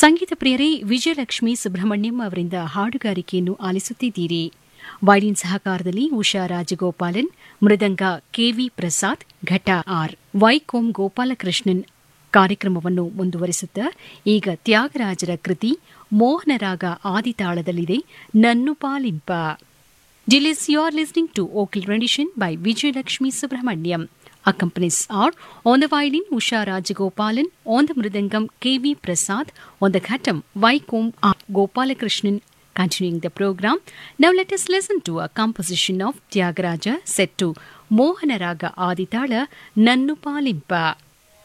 ಸಂಗೀತ ಪ್ರಿಯರೇ ವಿಜಯಲಕ್ಷ್ಮಿ ಸುಬ್ರಹ್ಮಣ್ಯಂ ಅವರಿಂದ ಹಾಡುಗಾರಿಕೆಯನ್ನು ಆಲಿಸುತ್ತಿದ್ದೀರಿ ವೈಲಿನ್ ಸಹಕಾರದಲ್ಲಿ ಉಷಾ ರಾಜಗೋಪಾಲನ್ ಮೃದಂಗ ಕೆವಿ ಪ್ರಸಾದ್ ಘಟ ಆರ್ ವೈಕೋಂ ಗೋಪಾಲಕೃಷ್ಣನ್ ಕಾರ್ಯಕ್ರಮವನ್ನು ಮುಂದುವರಿಸುತ್ತಾ ಈಗ ತ್ಯಾಗರಾಜರ ಕೃತಿ ಮೋಹನರಾಗ ಆದಿತಾಳದಲ್ಲಿದೆ ನನ್ನು ಪಾಲಿಂಪ ಡಿಲಿಸ್ you are listening to vocal rendition by Vijayalakshmi Subramaniam. Accompanies are on the violin Usha Rajagopalan, on the mridangam K.V. Prasad, on the ghatam Vaikom R. Gopalakrishnan. Continuing the program, now let us listen to a composition of Tyagaraja set to Mohanaraga Aditala Nannu Palimpa.